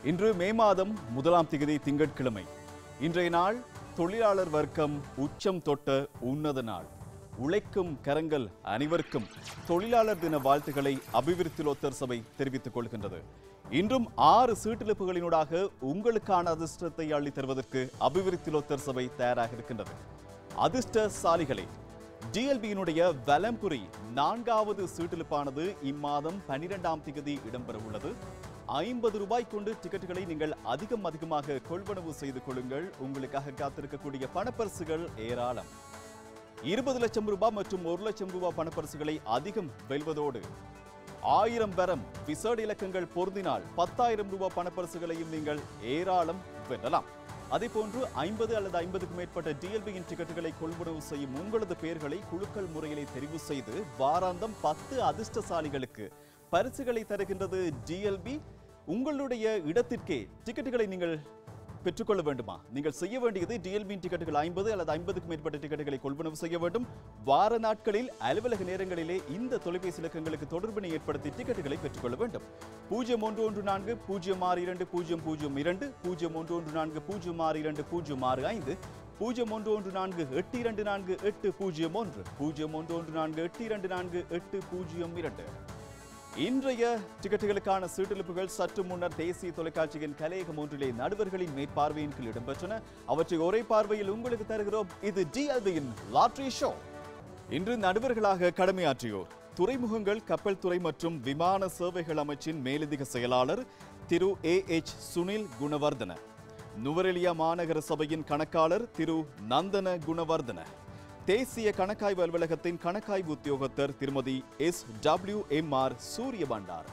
இன்று மே மாதம் முதலாம் திகதி திங்கட்கிழமை இன்றைய நாள் தொழிலாளர் வர்க்கம் உச்சம் தொட்ட உன்னத நாள் உழைக்கும் கரங்கள் அனைவருக்கும் தொழிலாளர் தின வாழ்த்துக்களை அபிவிருத்தி லோத்தர் சபை தெரிவித்துக் கொள்கின்றது இன்றும் ஆறு சீட்டிழப்புகளினூடாக உங்களுக்கான அதிர்ஷ்டத்தை அள்ளி தருவதற்கு அபிவிருத்தி லோத்தர் சபை தயாராக இருக்கின்றது அதிர்ஷ்டசாலிகளே டிஎல்பியினுடைய வலம்புரி நான்காவது சீட்டிலிப்பானது இம்மாதம் பனிரெண்டாம் திகதி இடம்பெற உள்ளது ஐம்பது ரூபாய் கொண்டு டிக்கெட்டுகளை நீங்கள் அதிகம் அதிகமாக கொள்வனவு செய்து கொள்ளுங்கள் உங்களுக்காக காத்திருக்கக்கூடிய பணப்பரிசுகள் ஏராளம் இருபது லட்சம் ரூபாய் மற்றும் ஒரு லட்சம் ரூபாய் பணப்பரிசுகளை அதிகம் வெல்வதோடு ஆயிரம் வரம் விசேட இலக்கங்கள் பொருந்தினால் பத்தாயிரம் ரூபாய் பணப்பரிசுகளையும் நீங்கள் ஏராளம் வெல்லலாம் அதே போன்று ஐம்பது அல்லது ஐம்பதுக்கு மேற்பட்ட டிஎல்பியின் டிக்கெட்டுகளை கொள்வனவு செய்யும் உங்களது பெயர்களை குழுக்கள் முறையிலே தெரிவு செய்து வாராந்தம் பத்து அதிர்ஷ்டசாலிகளுக்கு பரிசுகளை தருகின்றது டிஎல்பி உங்களுடைய இடத்திற்கே டிக்கெட்டுகளை நீங்கள் பெற்றுக்கொள்ள வேண்டுமா நீங்கள் செய்ய வேண்டியது டிஎல்பியின் டிக்கெட்டுகள் ஐம்பது அல்லது ஐம்பதுக்கு மேற்பட்ட டிக்கெட்டுகளை கொள்வனவு செய்ய வேண்டும் வார நாட்களில் அலுவலக நேரங்களிலே இந்த தொலைபேசி இலக்கங்களுக்கு தொடர்பினை ஏற்படுத்தி டிக்கெட்டுகளை பெற்றுக்கொள்ள வேண்டும் பூஜ்ஜியம் ஒன்று ஒன்று நான்கு பூஜ்ஜியம் ஆறு இரண்டு பூஜ்ஜியம் பூஜ்ஜியம் இரண்டு பூஜ்ஜியம் ஒன்று ஒன்று நான்கு பூஜ்ஜியம் ஆறு இரண்டு பூஜ்ஜியம் ஆறு ஐந்து பூஜ்ஜியம் ஒன்று ஒன்று நான்கு எட்டு இரண்டு நான்கு எட்டு பூஜ்ஜியம் ஒன்று பூஜ்ஜியம் ஒன்று ஒன்று நான்கு எட்டு இரண்டு நான்கு எட்டு பூஜ்ஜியம் இரண்டு இன்றைய டிக்கெட்டுகளுக்கான சீட்டெழுப்புகள் சற்று முன்னர் தேசிய தொலைக்காட்சியின் கலையகம் ஒன்றிலே நடுவர்களின் மேற்பார்வையின் கீழ் இடம்பெற்றன அவற்றை ஒரே பார்வையில் உங்களுக்கு தருகிறோம் இது டிஎல்பியின் லாட்ரி ஷோ இன்று நடுவர்களாக கடமையாற்றியோர் துறைமுகங்கள் கப்பல் துறை மற்றும் விமான சேவைகள் அமைச்சின் மேலதிக செயலாளர் திரு ஏ எச் சுனில் குணவர்தன நுவரெலியா மாநகர சபையின் கணக்காளர் திரு நந்தன குணவர்தன தேசிய கணக்காய்வு அலுவலகத்தின் கணக்காய்வு உத்தியோகத்தர் திருமதி எஸ் டபிள்யூ எம் ஆர் சூரிய பண்டார்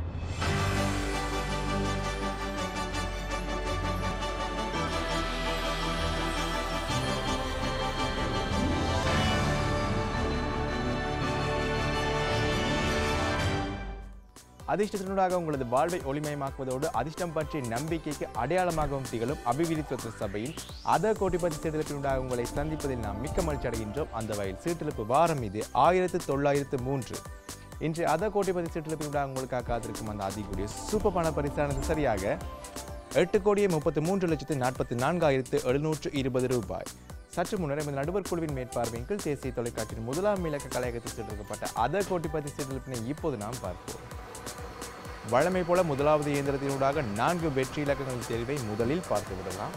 அதிர்ஷ்டத்தினூடாக உங்களது வாழ்வை ஒளிமயமாக்குவதோடு அதிர்ஷ்டம் பற்றிய நம்பிக்கைக்கு அடையாளமாகவும் திகழும் அபிவிருத்தி சபையின் அத கோட்டிபதி சீட்டெழுப்பினூடாக உங்களை சந்திப்பதில் நாம் மிக்க மகிழ்ச்சி அடைகின்றோம் அந்த வகையில் சீட்டெழுப்பு வாரம் இது ஆயிரத்து தொள்ளாயிரத்து மூன்று இன்று அத கோட்டிபதி சீட்டெழுப்பினூடாக உங்களுக்காக காத்திருக்கும் அந்த அதிகூடிய சூப்பர் பண பரிசானது சரியாக எட்டு கோடியே முப்பத்து மூன்று லட்சத்து நாற்பத்தி நான்காயிரத்து எழுநூற்று இருபது ரூபாய் சற்று முன்னர் எமது நடுவர் குழுவின் மேற்பார்வையின் கீழ் தேசிய தொலைக்காட்சியின் முதலாம் இலக்க கலையகத்தில் சீட்டெடுக்கப்பட்ட அத கோட்டிபதி சீட்டெழுப்பினை இப்போது நாம் பார்ப்போம் வழமை போல முதலாவது இயந்திரத்தினூடாக நான்கு வெற்றி இலக்கங்களின் தெரிவை முதலில் பார்த்து விடலாம்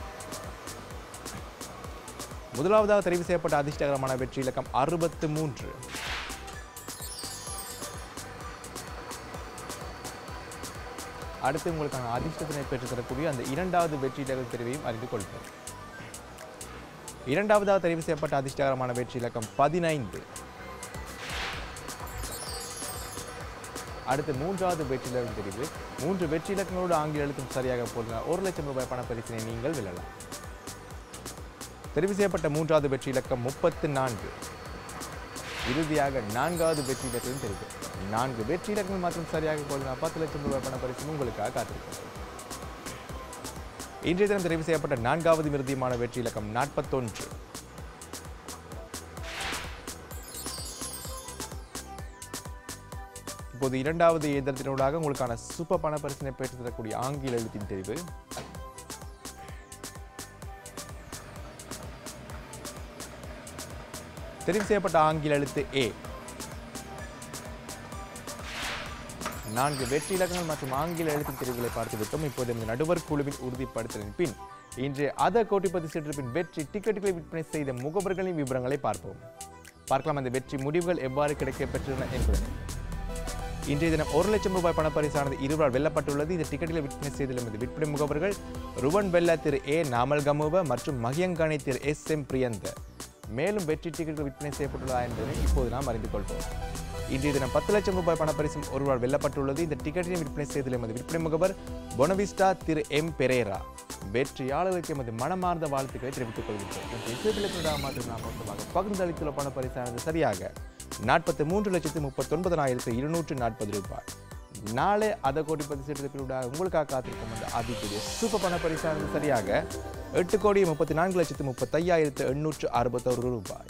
முதலாவதாக தெரிவு செய்யப்பட்ட அதிர்ஷ்டகரமான வெற்றி இலக்கம் அறுபத்து மூன்று அடுத்து உங்களுக்கான அதிர்ஷ்டத்தினை பெற்றுத் தரக்கூடிய அந்த இரண்டாவது வெற்றி இலக்க தெரிவையும் அறிந்து கொள்வோம் இரண்டாவதாக தெரிவு செய்யப்பட்ட அதிர்ஷ்டகரமான வெற்றி இலக்கம் பதினைந்து அடுத்து மூன்றாவது வெற்றி இலக்கம் தெரிவு மூன்று வெற்றி இலக்கங்களோடு ஆங்கில எழுத்தும் சரியாக போனால் ஒரு லட்சம் ரூபாய் பணப்பரிசினை நீங்கள் வெல்லலாம் தெரிவு செய்யப்பட்ட மூன்றாவது வெற்றி இலக்கம் முப்பத்து நான்கு இறுதியாக நான்காவது வெற்றி இலக்கம் தெரிவு நான்கு வெற்றி இலக்கங்கள் மாத்திரம் சரியாக போனால் பத்து லட்சம் ரூபாய் பணப்பரிசு உங்களுக்காக காத்திருக்கிறது இன்றைய தினம் தெரிவு செய்யப்பட்ட நான்காவது மிருதியமான வெற்றி இலக்கம் நாற்பத்தொன்று இப்போது இரண்டாவது இயந்திரத்தினூடாக உங்களுக்கான சூப்பர் பண பரிசினை பெற்று தரக்கூடிய ஆங்கில எழுத்தின் தெரிவு தெரிவு செய்யப்பட்ட ஆங்கில எழுத்து ஏ நான்கு வெற்றி இலக்கங்கள் மற்றும் ஆங்கில எழுத்தின் தெரிவுகளை பார்த்து விட்டோம் இப்போது இந்த நடுவர் குழுவின் உறுதிப்படுத்தலின் பின் இன்று அத கோட்டிப்பதி சீட்டிருப்பின் வெற்றி டிக்கெட்டுகளை விற்பனை செய்த முகவர்களின் விவரங்களை பார்ப்போம் பார்க்கலாம் அந்த வெற்றி முடிவுகள் எவ்வாறு கிடைக்கப் பெற்றன என்பதை இன்றைய தினம் ஒரு லட்சம் ரூபாய் பணப்பரிசானது இருவரால் வெல்லப்பட்டுள்ளது இந்த டிக்கெட்டில் விற்பனை செய்துள்ள இந்த விற்பனை முகவர்கள் ருவன் பெல்லா திரு ஏ நாமல் கமுவ மற்றும் மகியங்கானி திரு எஸ் எம் பிரியந்த மேலும் வெற்றி டிக்கெட்டுகள் விற்பனை செய்யப்பட்டுள்ளதா என்பதை இப்போது நாம் அறிந்து கொள்வோம் இன்றைய தினம் பத்து லட்சம் ரூபாய் பணப்பரிசும் ஒருவரால் வெல்லப்பட்டுள்ளது இந்த டிக்கெட்டினை விற்பனை செய்துள்ள எமது விற்பனை முகவர் பொனவிஸ்டா திரு எம் பெரேரா வெற்றியாளர்களுக்கு எமது மனமார்ந்த வாழ்த்துக்களை தெரிவித்துக் கொள்கின்றோம் இன்றைய இசைப்பிலத்தினூடாக மாத்திரம் நாம் மொத்தமாக பகிர்ந்தளித்துள்ள பணப்பரிசானது சரியாக நாற்பத்தி மூன்று லட்சத்து முப்பத்தொன்பதனாயிரத்து இருநூற்று நாற்பது ரூபாய் நாளை அதை கோடிப்பதி சீட்டில் உங்களுக்காக காத்திருக்கும் அந்த அதிகூடிய சூப்பர் பண பரிசானது சரியாக எட்டு கோடி முப்பத்தி நான்கு லட்சத்து முப்பத்தையாயிரத்து எண்ணூற்று அறுபத்தொரு ரூபாய்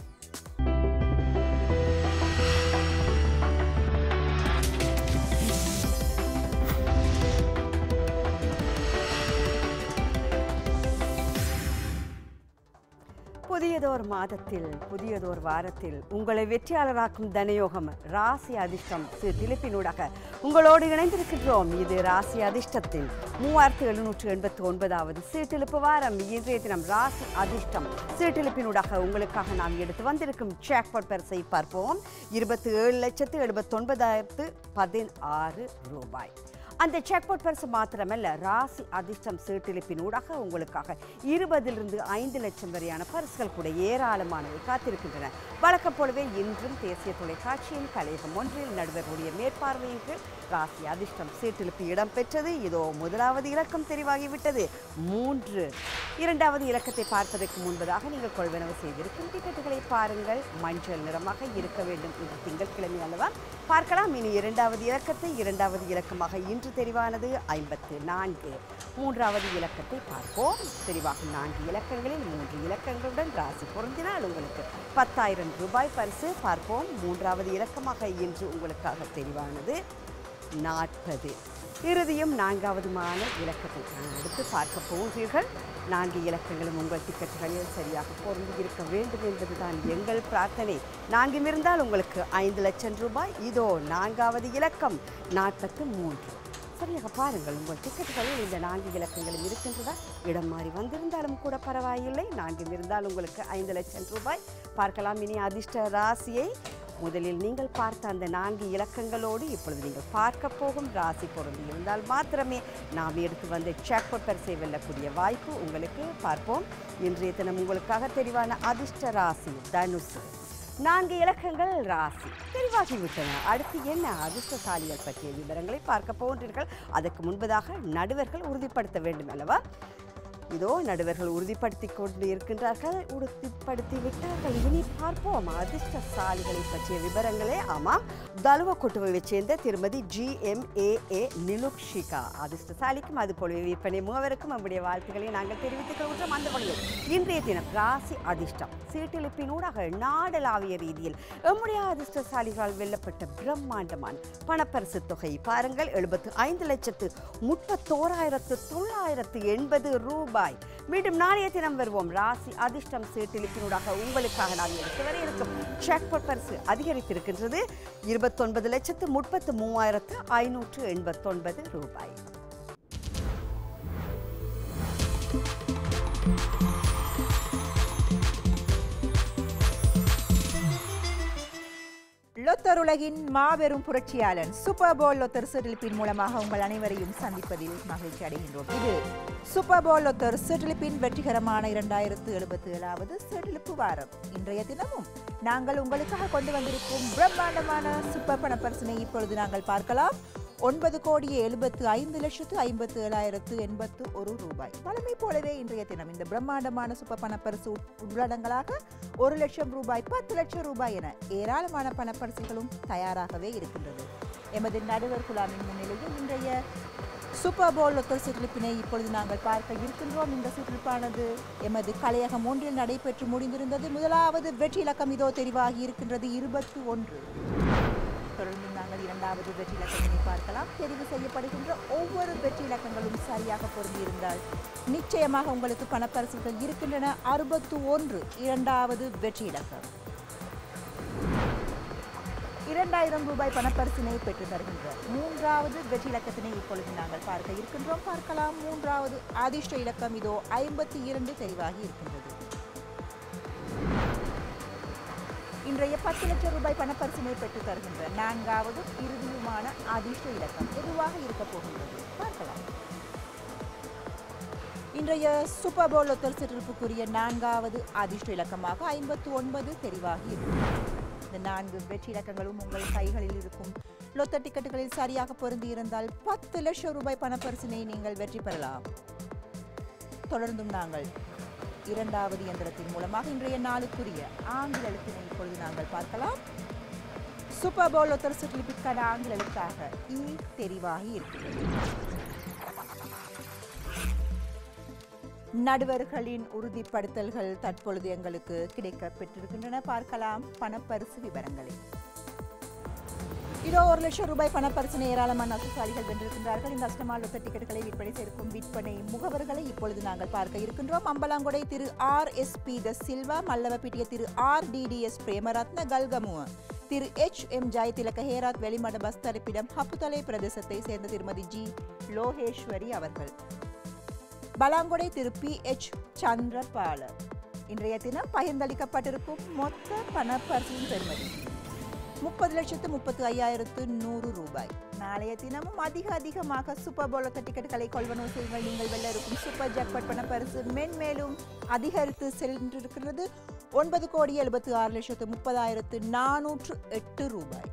புதியதோர் மாதத்தில் புதியதோர் வாரத்தில் உங்களை வெற்றியாளராக்கும் தனயோகம் ராசி அதிர்ஷ்டம் திலிப்பினூடாக உங்களோடு இணைந்திருக்கின்றோம் இது ராசி அதிர்ஷ்டத்தின் மூவாயிரத்தி எழுநூற்று எண்பத்தி ஒன்பதாவது சீட்டிலிப்பு வாரம் இன்றைய தினம் ராசி அதிர்ஷ்டம் சீட்டிலிப்பினூடாக உங்களுக்காக நாம் எடுத்து வந்திருக்கும் ஜாக்பாட் பரிசை பார்ப்போம் இருபத்தி ஏழு லட்சத்து எழுபத்தொன்பதாயிரத்து பதினாறு ரூபாய் அந்த செக்பாட் பரிசு மாத்திரமல்ல ராசி அதிர்ஷ்டம் சீட்டிலிப்பின் ஊடாக உங்களுக்காக இருபதிலிருந்து ஐந்து லட்சம் வரையான பரிசுகள் கூட ஏராளமானவை காத்திருக்கின்றன வழக்கம் போலவே இன்றும் தேசிய தொலைக்காட்சியின் கலையகம் ஒன்றில் நடுவர்களுடைய மேற்பார்வையின் கீழ் ராசி அதிர்ஷ்டம் சீட்டிலிப்பு இடம்பெற்றது இதோ முதலாவது இலக்கம் தெரிவாகிவிட்டது மூன்று இரண்டாவது இலக்கத்தை பார்ப்பதற்கு முன்பதாக நீங்கள் கொள்வனவு செய்திருக்கும் டிக்கெட்டுகளை பாருங்கள் மஞ்சள் நிறமாக இருக்க வேண்டும் இது திங்கட்கிழமை அல்லவா பார்க்கலாம் இனி இரண்டாவது இலக்கத்தை இரண்டாவது இலக்கமாக இன்று தெரிவானது ஐம்பத்து நான்கு மூன்றாவது இலக்கத்தை பார்ப்போம் தெரிவாகும் நான்கு இலக்கங்களில் மூன்று இலக்கங்களுடன் ராசி பொருந்தினால் உங்களுக்கு பத்தாயிரம் ரூபாய் பரிசு பார்ப்போம் மூன்றாவது இலக்கமாக இன்று உங்களுக்காக தெரிவானது நாற்பது இறுதியும் நான்காவதுமான இலக்கத்தை நான் அடுத்து பார்க்க போகிறீர்கள் நான்கு இலக்கங்களும் உங்கள் டிக்கெட்டுகளில் சரியாக பொருந்தி இருக்க வேண்டும் என்பதுதான் எங்கள் பிரார்த்தனை நான்கும் இருந்தால் உங்களுக்கு ஐந்து லட்சம் ரூபாய் இதோ நான்காவது இலக்கம் நாற்பத்து மூன்று சரியாக பாருங்கள் உங்கள் டிக்கெட்டுகளில் இந்த நான்கு இலக்கங்களும் இருக்கின்றதா இடம் மாறி வந்திருந்தாலும் கூட பரவாயில்லை நான்கும் இருந்தால் உங்களுக்கு ஐந்து லட்சம் ரூபாய் பார்க்கலாம் இனி அதிர்ஷ்ட ராசியை முதலில் நீங்கள் பார்த்த அந்த நான்கு இலக்கங்களோடு இப்பொழுது நீங்கள் பார்க்க போகும் ராசி பொருள் இருந்தால் மாத்திரமே நாம் எடுத்து வந்த ஜாக்பாட் பரிசை வெல்லக்கூடிய வாய்ப்பு உங்களுக்கு பார்ப்போம் இன்றைய தினம் உங்களுக்காக தெரிவான அதிர்ஷ்ட ராசி தனுசு நான்கு இலக்கங்கள் ராசி தெரிவாகிவிட்டன அடுத்து என்ன அதிர்ஷ்டசாலிகள் பற்றிய விவரங்களை பார்க்க போகின்றீர்கள் அதற்கு முன்பதாக நடுவர்கள் உறுதிப்படுத்த வேண்டும் அல்லவா இதோ நடுவர்கள் உறுதிப்படுத்தி கொண்டு இருக்கின்றார்கள் உறுதிப்படுத்தி விட்டார்கள் இனி பார்ப்போம் அதிர்ஷ்டசாலிகளை பற்றிய விவரங்களே ஆமாம் தலுவ கொட்டுவையை சேர்ந்த திருமதி ஜி எம் ஏ ஏ நிலுக்ஷிகா அதிர்ஷ்டசாலிக்கும் அது போலவே விற்பனை மூவருக்கும் நம்முடைய வாழ்த்துக்களை நாங்கள் தெரிவித்துக் கொள்கின்றோம் அந்த வகையில் இன்றைய தினம் ராசி அதிர்ஷ்டம் சீட்டிலிப்பினூடாக நாடளாவிய ரீதியில் நம்முடைய அதிர்ஷ்டசாலிகளால் வெல்லப்பட்ட பிரம்மாண்டமான பணப்பரிசு தொகை பாருங்கள் எழுபத்து ஐந்து லட்சத்து முப்பத்தோராயிரத்து தொள்ளாயிரத்து எண்பது ரூபாய் மீண்டும் நாளைய தினம் வருவோம் ராசி அதிர்ஷ்டம் சீட்டிலிப்பினூடாக உங்களுக்காக நான் எடுத்து வர இருக்கும் ஜாக்பாட் பரிசு அதிகரித்திருக்கின்றது இருபத்தொன்பது லட்சத்து முப்பத்து மூவாயிரத்து ஐநூற்று எண்பத்தொன்பது ரூபாய் லொத்தர் உலகின் மாபெரும் புரட்சியாளன் சூப்பர் போல் லொத்தர் சிற்றிலிப்பின் மூலமாக உங்கள் அனைவரையும் சந்திப்பதில் மகிழ்ச்சி அடைகின்றோம் இது சூப்பர் போல் லொத்தர் சிற்றிலிப்பின் வெற்றிகரமான இரண்டாயிரத்து எழுபத்தி ஏழாவது சிற்றிலிப்பு வாரம் இன்றைய தினமும் நாங்கள் உங்களுக்காக கொண்டு வந்திருக்கும் பிரம்மாண்டமான சூப்பர் பணப்பரிசனை இப்பொழுது நாங்கள் பார்க்கலாம் ஒன்பது கோடியே எழுபத்து ஐந்து லட்சத்து ஐம்பத்து ஏழாயிரத்து எண்பத்து ஒரு ரூபாய் வழமை போலவே இன்றைய தினம் இந்த பிரம்மாண்டமான சூப்பர் பணப்பரிசு உட்- உள்ளடங்களாக ஒரு லட்சம் ரூபாய் பத்து லட்சம் ரூபாய் என ஏராளமான பணப்பரிசுகளும் தயாராகவே இருக்கின்றது எமது நடுவர் குழாமின் முன்னிலையில் இன்றைய சூப்பர் போல் லொத்தர் சுற்றுலிப்பினை இப்பொழுது நாங்கள் பார்க்க இருக்கின்றோம் இந்த சுற்றுலிப்பானது எமது கலையகம் ஒன்றில் நடைபெற்று முடிந்திருந்தது முதலாவது வெற்றி இலக்கம் இதோ தெரிவாகி இருக்கின்றது இருபத்தி ஒன்று தொடர்ந்து நாங்கள் இரண்டாவது வெற்றி இலக்கத்தினை பார்க்கலாம் தெரிவு செய்யப்படுகின்ற ஒவ்வொரு வெற்றி இலக்கங்களும் சரியாக பொருந்தியிருந்தால் நிச்சயமாக உங்களுக்கு பணப்பரிசுகள் இருக்கின்றன அறுபத்து ஒன்று இரண்டாவது வெற்றி இலக்கம் இரண்டாயிரம் ரூபாய் பணப்பரிசினை பெற்று தருகின்ற மூன்றாவது வெற்றி இலக்கத்தினை இப்பொழுது நாங்கள் பார்க்க இருக்கின்றோம் பார்க்கலாம் மூன்றாவது அதிர்ஷ்ட இலக்கம் இதோ ஐம்பத்தி இரண்டு தெரிவாகி இருக்கின்றது இன்றைய பத்து லட்சம் ரூபாய் பணப்பரிசினை பெற்று தருகின்ற நான்காவது இறுதியுமான அதிர்ஷ்ட இலக்கம் எதுவாக இருக்க போகின்றது பார்க்கலாம் இன்றைய சூப்பர் போல் ஒத்தர் சிற்றிருப்புக்குரிய நான்காவது அதிர்ஷ்ட இலக்கமாக ஐம்பத்து ஒன்பது தெரிவாகி இருக்கிறது இந்த நான்கு வெற்றி இலக்கங்களும் உங்கள் கைகளில் இருக்கும் லொத்த டிக்கெட்டுகளில் சரியாக பொருந்தி இருந்தால் பத்து லட்சம் ரூபாய் பணப்பரிசினை நீங்கள் வெற்றி பெறலாம் தொடர்ந்தும் நாங்கள் இரண்டாவது இயந்திரத்தின் மூலமாக இன்றைய நாளுக்குரிய ஆங்கில எழுத்தினை இப்பொழுது நாங்கள் பார்க்கலாம் சூப்பர் போல் ஒத்தர் சுற்றுலிப்பிற்கான ஆங்கில எழுத்தாக இ தெரிவாகி இருக்கிறது நடுவர்களின் உறுதிப்படுத்தல்கள் தற்பொழுது எங்களுக்கு கிடைக்க பெற்றிருக்கின்றன பார்க்கலாம் பணப்பரிசு விவரங்களை இதோ ஒரு லட்சம் ரூபாய் பணப்பரிசனை ஏராளமான அதிர்ஷ்டசாலிகள் வென்றிருக்கின்றார்கள் இந்த அஷ்டமால் லொத்த டிக்கெட்டுகளை விற்பனை செய்திருக்கும் விற்பனை முகவர்களை இப்பொழுது நாங்கள் பார்க்க இருக்கின்றோம் அம்பலாங்குடை திரு R S P de Silva Mallawapitiya திரு ஆர் டிடிஎஸ் பிரேமரத்ன கல்கமுவ திரு H M Jayathilaka Herath Welimada bus தரிப்பிடம் ஹப்புதலை பிரதேசத்தை சேர்ந்த திருமதி ஜி லோகேஸ்வரி அவர்கள் பலாங்குடை திரு பி எச் சந்திரபால இன்றைய தினம் பகிர்ந்தளிக்கப்பட்டிருக்கும் மொத்த பணப்பரிசின் பெறுமதி முப்பது லட்சத்து முப்பத்து ஐயாயிரத்து நூறு ரூபாய் நாளைய தினமும் அதிக அதிகமாக சூப்பர் போலத்த டிக்கெட்டுகளை கொள்வனவு செய்யுங்கள் நீங்கள் வெல்ல இருக்கும் சூப்பர் ஜாக்பாட் பணப்பரிசு மென்மேலும் அதிகரித்து சென்றிருக்கிறது ஒன்பது கோடி எழுபத்து ஆறு லட்சத்து முப்பதாயிரத்து நானூற்று எட்டு ரூபாய்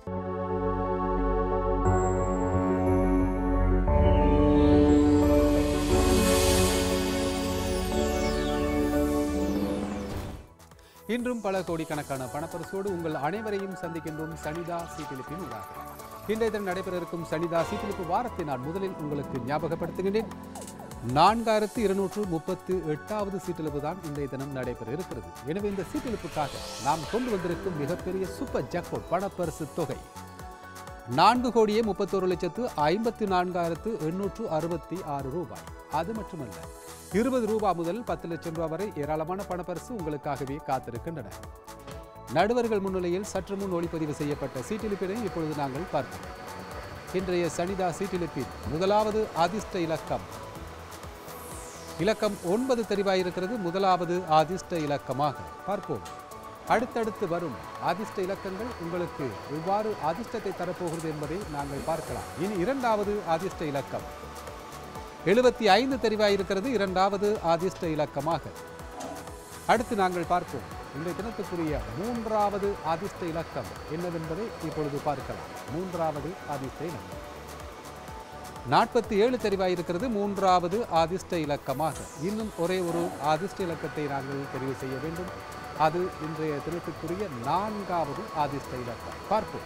இன்றும் பல கோடிக்கணக்கான பணப்பரிசோடு உங்கள் அனைவரையும் சந்திக்கின்றோம் சனிதா சீட்டிலிப்பின் ஊடாக இன்றைய தினம் நடைபெற இருக்கும் சனிதா சீட்டிலிப்பு வாரத்தை நான் முதலில் உங்களுக்கு ஞாபகப்படுத்துகின்றேன் நான்காயிரத்து இருநூற்று முப்பத்து எட்டாவது சீட்டிலிப்பு தான் இன்றைய தினம் நடைபெற இருக்கிறது எனவே இந்த சீட்டிலிப்புக்காக நாம் கொண்டு வந்திருக்கும் மிகப்பெரிய சூப்பர் ஜாக்பாட் பணப்பரிசு தொகை நான்கு கோடியே முப்பத்தோரு லட்சத்து ஐம்பத்தி நான்காயிரத்து எண்ணூற்று அறுபத்தி ஆறு ரூபாய் அது மட்டுமல்ல இருபது ரூபாய் முதல் பத்து லட்சம் ரூபாய் வரை ஏராளமான பணப்பரிசு உங்களுக்காகவே காத்திருக்கின்றன நடுவர்கள் முன்னிலையில் சற்று முன் ஒளிப்பதிவு செய்யப்பட்ட சீட்டிலிப்பினை இப்பொழுது நாங்கள் பார்ப்போம் இன்றைய சனிதா சீட்டிலிப்பின் முதலாவது அதிர்ஷ்ட இலக்கம் இலக்கம் ஒன்பது தெரிவாயிருக்கிறது முதலாவது அதிர்ஷ்ட இலக்கமாக பார்ப்போம் அடுத்தடுத்து வரும் அதிர்ஷ்ட இலக்கங்கள் உங்களுக்கு எவ்வாறு அதிர்ஷ்டத்தை தரப்போகிறது என்பதை நாங்கள் பார்க்கலாம் இனி இரண்டாவது அதிர்ஷ்ட இலக்கம் எழுபத்தி ஐந்து தெரிவாயிருக்கிறது இரண்டாவது அதிர்ஷ்ட இலக்கமாக அடுத்து நாங்கள் பார்ப்போம் இன்றைய தினத்துக்குரிய மூன்றாவது அதிர்ஷ்ட இலக்கம் என்னவென்பதை இப்பொழுது பார்க்கலாம் மூன்றாவது அதிர்ஷ்ட இலக்கம் நாற்பத்தி ஏழு தெரிவாயிருக்கிறது மூன்றாவது அதிர்ஷ்ட இலக்கமாக இன்னும் ஒரே ஒரு அதிர்ஷ்ட இலக்கத்தை நாங்கள் தெரிவு செய்ய வேண்டும் அது இன்றைய தினத்துக்குரிய நான்காவது அதிர்ஷ்ட இலக்கம் பார்ப்போம்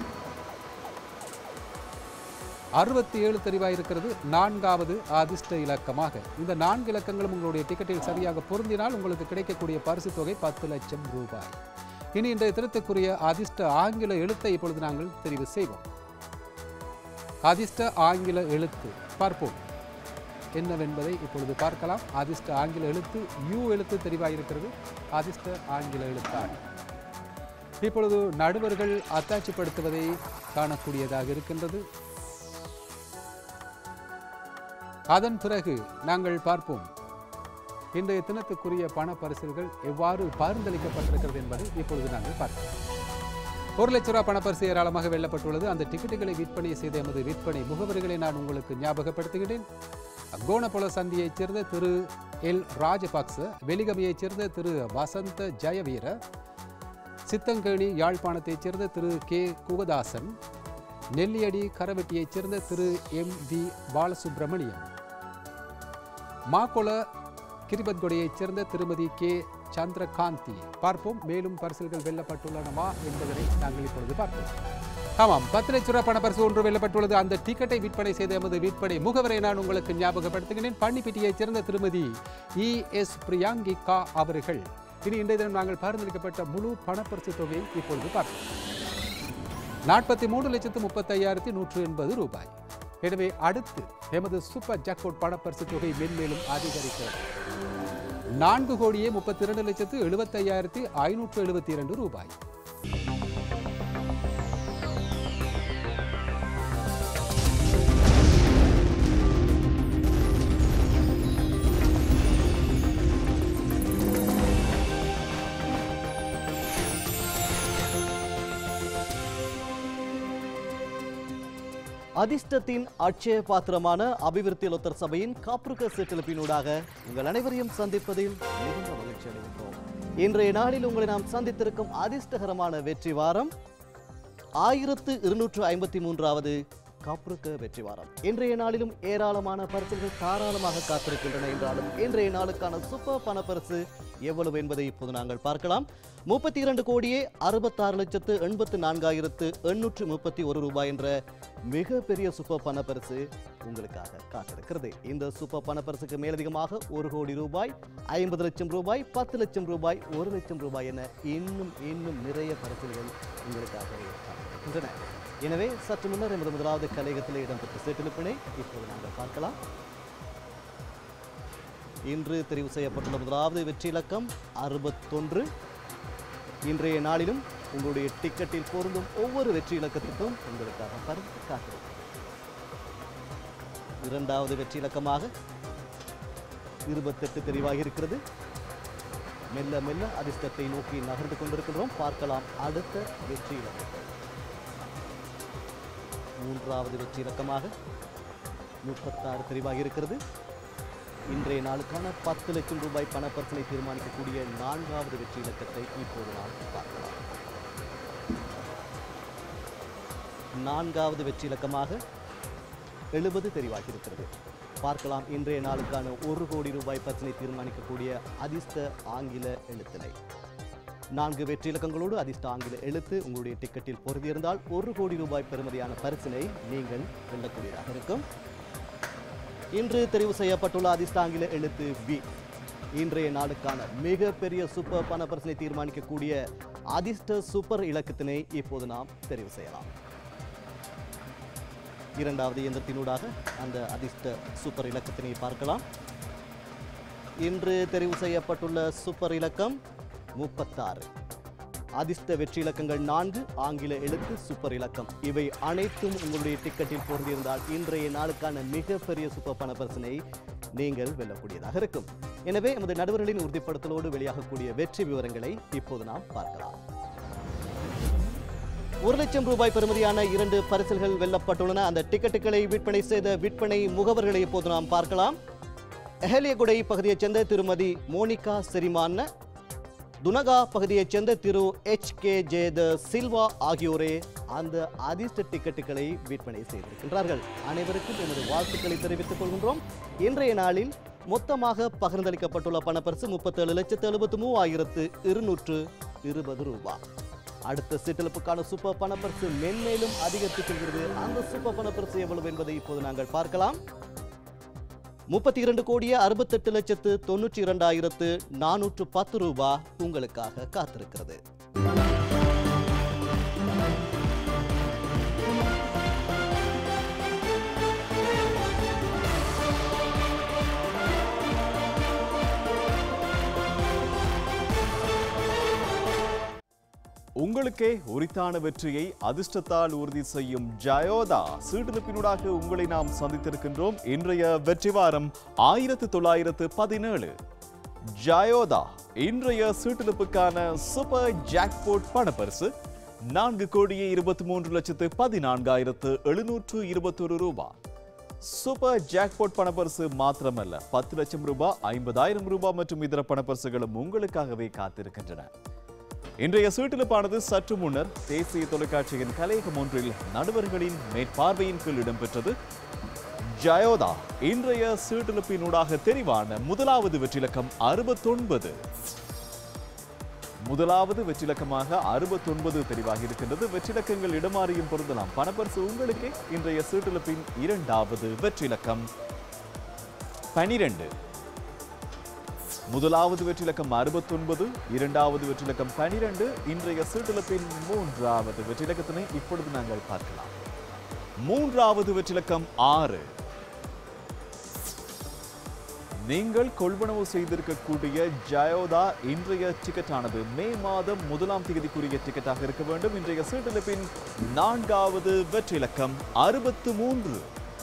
அறுபத்தி ஏழு தெரிவாயிருக்கிறது நான்காவது அதிர்ஷ்ட இலக்கமாக இந்த நான்கு இலக்கங்களும் உங்களுடைய டிக்கெட்டில் சரியாக பொருந்தினால் உங்களுக்கு கிடைக்கக்கூடிய பரிசு தொகை பத்து லட்சம் ரூபாய் இனி இன்றைய தினத்துக்குரிய அதிர்ஷ்ட ஆங்கில எழுத்தை இப்பொழுது நாங்கள் தெரிவு செய்வோம் அதிர்ஷ்ட ஆங்கில எழுத்து பார்ப்போம் என்னவென்பதை இப்பொழுது பார்க்கலாம் அதிர்ஷ்ட ஆங்கில எழுத்து யூ எழுத்து தெரிவாயிருக்கிறது அதிர்ஷ்ட ஆங்கில எழுத்தாக இப்பொழுது நடுவர்கள் அத்தாட்சிப்படுத்துவதை காணக்கூடியதாக இருக்கின்றது அதன் பிறகு நாங்கள் பார்ப்போம் இன்றைய தினத்துக்குரிய பண பரிசுகள் எவ்வாறு பகிர்ந்தளிக்கப்பட்டிருக்கிறது என்பதை இப்பொழுது நாங்கள் பார்க்கலாம் ஒரு லட்ச ரூபாய் பணப்பரிசு ஏராளமாக வெல்லப்பட்டுள்ளது அந்த டிக்கெட்டுகளை விற்பனை செய்த எமது விற்பனை முகவரிகளை நான் உங்களுக்கு ஞாபகப்படுத்துகிறேன் கோணபொல சந்தியைச் சேர்ந்த திரு எல் ராஜபக்ச வெலிகமையைச் சேர்ந்த திரு வசந்த ஜெயவீர சித்தங்கேணி யாழ்ப்பாணத்தைச் சேர்ந்த திரு கே குகதாசன் நெல்லியடி கரவெட்டியைச் சேர்ந்த திரு எம் வி பாலசுப்பிரமணியம் மாக்கொள கிரிபத்கொடையைச் சேர்ந்த திருமதி கே சந்திரகாந்தி பார்ப்போம் மேலும் பரிசுகள் வெல்லப்பட்டுள்ளனவா என்பதனை நாங்கள் இப்பொழுது பார்ப்போம் ஆமாம் பத்து லட்ச ரூபாய் பணப்பரிசு ஒன்று வெல்லப்பட்டுள்ளது அந்த டிக்கெட்டை விற்பனை செய்த எமது விற்பனை முகவரை நான் உங்களுக்கு ஞாபகப்படுத்துகிறேன் பன்னிப்பிட்டியைச் சேர்ந்த திருமதி இ எஸ் பிரியாங்கிகா அவர்கள் இனி இன்றைய தினம் நாங்கள் பரிந்துரைக்கப்பட்ட முழு பணப்பரிசு தொகையை இப்பொழுது பார்ப்போம் நாற்பத்தி மூன்று லட்சத்து முப்பத்தையாயிரத்தி நூற்று எண்பது ரூபாய் எனவே அடுத்து எமது சூப்பர் ஜாக்பாட் பணப்பரிசு தொகை மென்மேலும் அதிகரிக்கிறது நான்கு கோடியே முப்பத்தி இரண்டு லட்சத்து எழுபத்தையாயிரத்தி ஐநூற்று எழுபத்தி இரண்டு ரூபாய் அதிர்ஷ்டத்தின் அட்சய பாத்திரமான அபிவிருத்தி லொத்தர் சபையின் காப்புருக்க சீட்டெழுப்பினூடாக உங்கள் அனைவரையும் சந்திப்பதில் மிகுந்த மகிழ்ச்சி அடைகின்றோம் இன்றைய நாளில் உங்களை நாம் சந்தித்திருக்கும் அதிர்ஷ்டகரமான வெற்றி வாரம் ஆயிரத்து இருநூற்று ஐம்பத்தி மூன்றாவது காப்புருக்க வெற்றி வாரம் இன்றைய நாளிலும் ஏராளமான பரிசுகள் தாராளமாக காத்திருக்கின்றன என்றாலும் இன்றைய நாளுக்கான சூப்பர் பணப்பரிசு எவ்வளவு என்பதை இப்போது நாங்கள் பார்க்கலாம் முப்பத்தி இரண்டு கோடியே அறுபத்தாறு லட்சத்து எண்பத்து நான்காயிரத்து எண்ணூற்று முப்பத்தி ஒரு ரூபாய் என்ற மிகப்பெரிய சூப்பர் பணப்பரிசு உங்களுக்காக காத்திருக்கிறது இந்த சூப்பர் பணப்பரிசுக்கு மேலதிகமாக ஒரு கோடி ரூபாய் ஐம்பது லட்சம் ரூபாய் பத்து லட்சம் ரூபாய் ஒரு லட்சம் ரூபாய் என இன்னும் இன்னும் நிறைய பரிசுகள் உங்களுக்காகவே காத்திருக்கின்றன எனவே சற்று முன்னர் எமது முதலாவது கலையகத்தில் இடம்பெற்ற சீட்டெழுப்பினை இப்போது நாங்கள் பார்க்கலாம் இன்று தெரிவு செய்யப்பட்டுள்ள முதலாவது வெற்றி இலக்கம் அறுபத்தொன்று இன்றைய நாளிலும் உங்களுடைய டிக்கெட்டில் பொருந்தும் ஒவ்வொரு வெற்றி இலக்கத்துக்கும் உங்களுக்காக பரிசு காத்திருக்கும் இரண்டாவது வெற்றி இலக்கமாக இருபத்தெட்டு தெரிவாகி இருக்கிறது மெல்ல மெல்ல அதிர்ஷ்டத்தை நோக்கி நகர்ந்து கொண்டிருக்கின்றோம் பார்க்கலாம் அடுத்த வெற்றி இலக்கம் மூன்றாவது வெற்றி இலக்கமாக முப்பத்தாறு தெரிவாகி இருக்கிறது இன்றைய நாளுக்கான பத்து லட்சம் ரூபாய் பணப்பரிசனை தீர்மானிக்கக்கூடிய நான்காவது வெற்றி இலக்கத்தை இப்போது நாம் பார்க்கலாம் நான்காவது வெற்றி இலக்கமாக எழுபது தெரிவாகி இருக்கிறது பார்க்கலாம் இன்றைய நாளுக்கான ஒரு கோடி ரூபாய் பரிசனை தீர்மானிக்கக்கூடிய அதிர்ஷ்ட ஆங்கில எழுத்தினை நான்கு வெற்றி இலக்கங்களோடு அதிர்ஷ்ட ஆங்கில எழுத்து உங்களுடைய டிக்கெட்டில் பொருந்தியிருந்தால் ஒரு கோடி ரூபாய் பெறுமதியான பரிசினை நீங்கள் வெல்லக்கூடியதாக இருக்கும் இன்று தெரிவு செய்யப்பட்டுள்ள அதிர்ஷ்ட ஆங்கில எழுத்து பி இன்றைய நாளுக்கான மிகப்பெரிய சூப்பர் பண பரிசனை தீர்மானிக்கக்கூடிய அதிர்ஷ்ட சூப்பர் இலக்கத்தினை இப்போது நாம் தெரிவு செய்யலாம் இரண்டாவது இயந்திரத்தினூடாக அந்த அதிர்ஷ்ட சூப்பர் இலக்கத்தினை பார்க்கலாம் இன்று தெரிவு செய்யப்பட்டுள்ள சூப்பர் இலக்கம் முப்பத்தாறு அதிர்ஷ்ட வெற்றி இலக்கங்கள் நான்கு ஆங்கில எழுத்து சூப்பர் இலக்கம் இவை அனைத்தும் உங்களுடைய டிக்கெட்டில் பொருந்தியிருந்தால் இன்றைய நாளுக்கான மிகப்பெரிய சூப்பர் பண பரிசினை நீங்கள் வெல்லக்கூடியதாக இருக்கும் எனவே எமது நடுவர்களின் உறுதிப்படுத்தலோடு வெளியாகக்கூடிய வெற்றி விவரங்களை இப்போது நாம் பார்க்கலாம் ஒரு லட்சம் ரூபாய் பெறுமதியான இரண்டு பரிசல்கள் வெல்லப்பட்டுள்ளன அந்த டிக்கெட்டுகளை விற்பனை செய்த விற்பனை முகவர்களை இப்போது நாம் பார்க்கலாம் எஹலியகுடை பகுதியைச் சேர்ந்த திருமதி மோனிகா செரிமான துனகா பகுதியைச் சேர்ந்த திரு எச் கே ஜேத சில்வா ஆகியோரே அந்த அதிர்ஷ்ட டிக்கெட்டுகளை விற்பனை செய்திருக்கின்றார்கள் அனைவருக்கும் எமது வாழ்த்துக்களை தெரிவித்துக் கொள்கின்றோம் இன்றைய நாளில் மொத்தமாக பகிர்ந்தளிக்கப்பட்டுள்ள பணப்பரிசு முப்பத்தேழு லட்சத்து எழுபத்து மூவாயிரத்து இருநூற்று இருபது ரூபாய் அடுத்த சீட்டெழுப்புக்கான சூப்பர் பணப்பரிசு மென்மேலும் அதிகரித்து செல்கிறது அந்த சூப்பர் பணப்பரிசு எவ்வளவு என்பதை இப்போது நாங்கள் பார்க்கலாம் முப்பத்தி இரண்டு கோடியே அறுபத்தெட்டு லட்சத்து தொண்ணூற்றி இரண்டாயிரத்து நானூற்று பத்து ரூபாய் உங்களுக்காக காத்திருக்கிறது உங்களுக்கே உரித்தான வெற்றியை அதிர்ஷ்டத்தால் உறுதி செய்யும் ஜயோதா சீட்டிருப்பினூடாக உங்களை நாம் சந்தித்திருக்கின்றோம் இன்றைய வெற்றி வாரம் ஆயிரத்து தொள்ளாயிரத்து பதினேழு ஜயோதா இன்றைய சீட்டிருப்புக்கான சூப்பர் ஜாக்போட் பணப்பரிசு நான்கு கோடியே இருபத்தி மூன்று லட்சத்து பதினான்காயிரத்து எழுநூற்று இருபத்தொரு ரூபாய் சூப்பர் ஜாக்பாட் பணப்பரிசு மாத்திரமல்ல பத்து லட்சம் ரூபாய் ஐம்பதாயிரம் ரூபாய் மற்றும் இதர பணப்பரிசுகளும் உங்களுக்காகவே காத்திருக்கின்றன இன்றைய சீட்டிலுப்பானது சற்று முன்னர் தேசிய தொலைக்காட்சியின் கலையகம் ஒன்றில் நடுவர்களின் மேற்பார்வையின் கீழ் இடம்பெற்றது ஜயோதா இன்றைய சீட்டிலுப்பினூடாக தெரிவான முதலாவது வெற்றிலக்கம் அறுபத்தொன்பது முதலாவது வெற்றிலக்கமாக அறுபத்தொன்பது தெரிவாகி இருக்கின்றது வெற்றிலக்கங்கள் இடமாறியும் பொருந்தலாம் பணப்பரிசு உங்களுக்கு இன்றைய சீட்டிலப்பின் இரண்டாவது வெற்றிலக்கம் பனிரெண்டு முதலாவது வெற்றிலக்கம் அறுபத்தொன்பது இரண்டாவது வெற்றிலக்கம் பனிரெண்டு இன்றைய சீட்டிலப்பின் மூன்றாவது வெற்றிலக்கத்தினை இப்பொழுது நாங்கள் பார்க்கலாம் மூன்றாவது வெற்றிலக்கம் ஆறு நீங்கள் கொள்வனவு செய்திருக்கக்கூடிய ஜயோதா இன்றைய டிக்கெட் ஆனது மே மாதம் முதலாம் தேதிக்குரிய டிக்கெட்டாக இருக்க வேண்டும் இன்றைய சீட்டிலப்பின் நான்காவது வெற்றிலக்கம் அறுபத்து மூன்று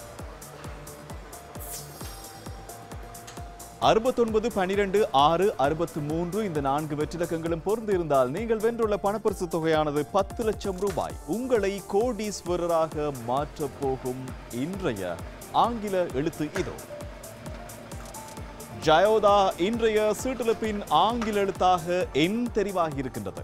அறுபத்தொன்பது பனிரெண்டு ஆறு அறுபத்து மூன்று இந்த நான்கு வெற்றிலக்கங்களும் பொருந்து இருந்தால் நீங்கள் வென்றுள்ள பணப்பரிசு தொகையானது பத்து லட்சம் ரூபாய் உங்களை கோடீஸ்வரராக மாற்றப் போகும் இன்றைய ஆங்கில எழுத்து இதோ ஜயோதா இன்றைய சீட்டிழப்பின் ஆங்கில எழுத்தாக என் தெரிவாகி இருக்கின்றது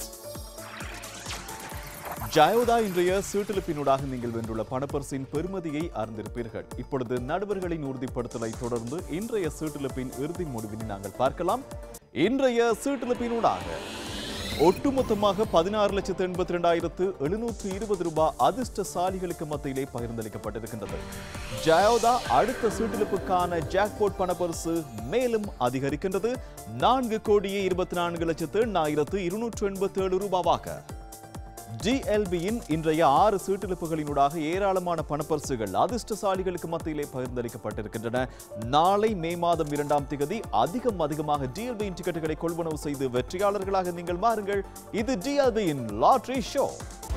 ஜயோதா இன்றைய சீட்டிழப்பினூடாக நீங்கள் வென்றுள்ள பணப்பரிசின் பெருமதியை அறிந்திருப்பீர்கள் இப்பொழுது நடுவர்களின் உறுதிப்படுத்தலை தொடர்ந்து இன்றைய சீட்டிழப்பின் இறுதி முடிவினை நாங்கள் பார்க்கலாம் இன்றைய சீட்டிழப்பினூடாக ஒட்டுமொத்தமாக பதினாறு லட்சத்து எண்பத்தி ரெண்டாயிரத்து எழுநூற்று இருபது ரூபாய் அதிர்ஷ்டசாலிகளுக்கு மத்தியிலே பகிர்ந்தளிக்கப்பட்டிருக்கின்றது ஜயோதா அடுத்த சீட்டிழப்புக்கான ஜாக்போட் பணப்பரிசு மேலும் அதிகரிக்கின்றது நான்கு கோடியே இருபத்தி நான்கு லட்சத்து எண்ணாயிரத்து இருநூற்று எண்பத்தி ஏழு ரூபாவாக டிஎல்பியின் இன்றைய ஆறு சீட்டிழப்புகளினூடாக ஏராளமான பணப்பரிசுகள் அதிர்ஷ்டசாலிகளுக்கு மத்தியிலே பகிர்ந்தளிக்கப்பட்டிருக்கின்றன நாளை மே மாதம் இரண்டாம் திகதி அதிகம் அதிகமாக டிஎல்பியின் டிக்கெட்டுகளை கொள்வனவு செய்து வெற்றியாளர்களாக நீங்கள் மாறுங்கள் இது டிஎல்பியின் லாட்ரி ஷோ